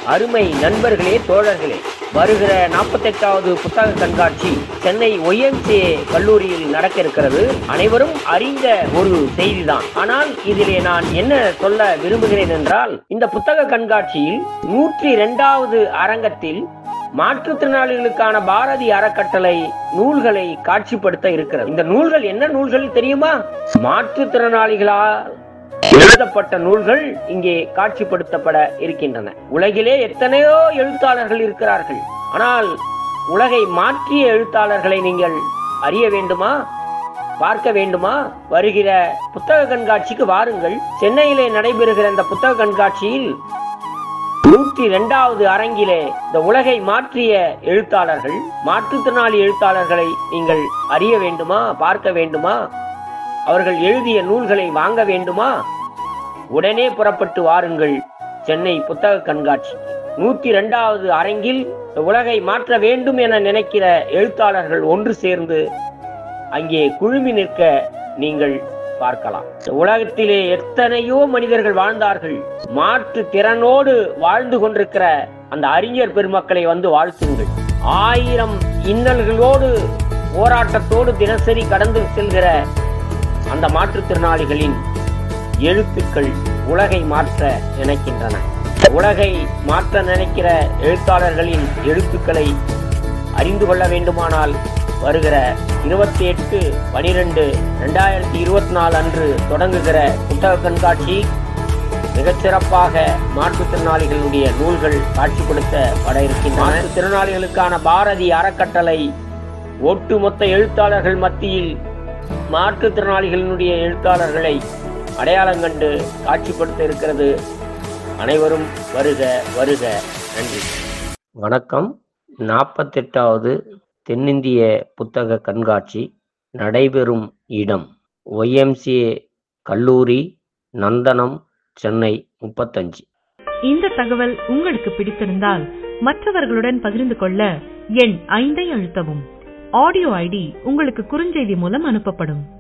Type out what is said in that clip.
அருமை நண்பர்களே தோழர்களே வருகிற நாற்பத்தெட்டாவது புத்தக கண்காட்சி சென்னை ஒய்எம்சிஏ கல்லூரியில் நடக்க இருக்கிறது அனைவரும் அறிந்த ஒரு செய்திதான் ஆனால் இதிலே நான் என்ன சொல்ல விரும்புகிறேன் என்றால் இந்த புத்தக கண்காட்சியில் நூற்றி இரண்டாவது அரங்கத்தில் மாற்றுத்திறனாளிகளுக்கான பாரதி அறக்கட்டளை நூல்களை காட்சிப்படுத்த இருக்கிறது இந்த நூல்கள் என்ன நூல்கள் தெரியுமா மாற்றுத்திறனாளிகளால் எழுதப்பட்ட நூல்கள் இங்கே காட்சிப்படுத்தப்பட இருக்கின்றன உலகிலே எத்தனையோ எழுத்தாளர்கள் இருக்கிறார்கள் ஆனால் உலகை மாற்றிய எழுத்தாளர்களை நீங்கள் அறிய வேண்டுமா பார்க்க வேண்டுமா வருகிற புத்தக கண்காட்சிக்கு வாருங்கள் சென்னையிலே நடைபெறுகிற இந்த புத்தக கண்காட்சியில் நூற்றி இரண்டாவது அரங்கிலே இந்த உலகை மாற்றிய எழுத்தாளர்கள் மாற்றுத்திறனாளி எழுத்தாளர்களை நீங்கள் அறிய வேண்டுமா பார்க்க வேண்டுமா அவர்கள் எழுதிய நூல்களை வாங்க வேண்டுமா உடனே புறப்பட்டு வாருங்கள் சென்னை புத்தக கண்காட்சி நூத்தி இரண்டாவது அரங்கில் இந்த உலகை மாற்ற வேண்டும் என நினைக்கிற எழுத்தாளர்கள் ஒன்று சேர்ந்து அங்கே குழுமி நிற்க நீங்கள் பார்க்கலாம் இந்த உலகத்திலே எத்தனையோ மனிதர்கள் வாழ்ந்தார்கள் மாற்று திறனோடு வாழ்ந்து கொண்டிருக்கிற அந்த அறிஞர் பெருமக்களை வந்து வாழ்த்துங்கள் ஆயிரம் இன்னல்களோடு போராட்டத்தோடு தினசரி கடந்து செல்கிற அந்த மாற்றுத்திறனாளிகளின் எழுத்துக்கள் உலகை மாற்ற நினைக்கின்றன உலகை மாற்ற நினைக்கிற எழுத்தாளர்களின் எழுத்துக்களை அறிந்து கொள்ள வேண்டுமானால் வருகிற இருபத்தி எட்டு பனிரெண்டு ரெண்டாயிரத்தி இருபத்தி நாலு அன்று தொடங்குகிற புத்தக கண்காட்சி மிகச்சிறப்பாக மாற்றுத்திறனாளிகளுடைய நூல்கள் காட்சிப்படுத்தப்பட இருக்கின்றன மாற்றுத்திறனாளிகளுக்கான பாரதி அறக்கட்டளை ஒட்டுமொத்த எழுத்தாளர்கள் மத்தியில் மாற்றுத்திறனாளிகளினுடைய எழுத்தாளர்களை அடையாளம் கண்டு காட்சிப்படுத்த இருக்கிறது அனைவரும் வருக வருக நன்றி வணக்கம் நாற்பத்தெட்டாவது தென்னிந்திய புத்தக கண்காட்சி நடைபெறும் இடம் ஒய்எம்சிஏ கல்லூரி நந்தனம் சென்னை முப்பத்தஞ்சு இந்த தகவல் உங்களுக்கு பிடித்திருந்தால் மற்றவர்களுடன் பகிர்ந்து கொள்ள எண் ஐந்தை அழுத்தவும் ஆடியோ ஐடி உங்களுக்கு குறுஞ்செய்தி மூலம் அனுப்பப்படும்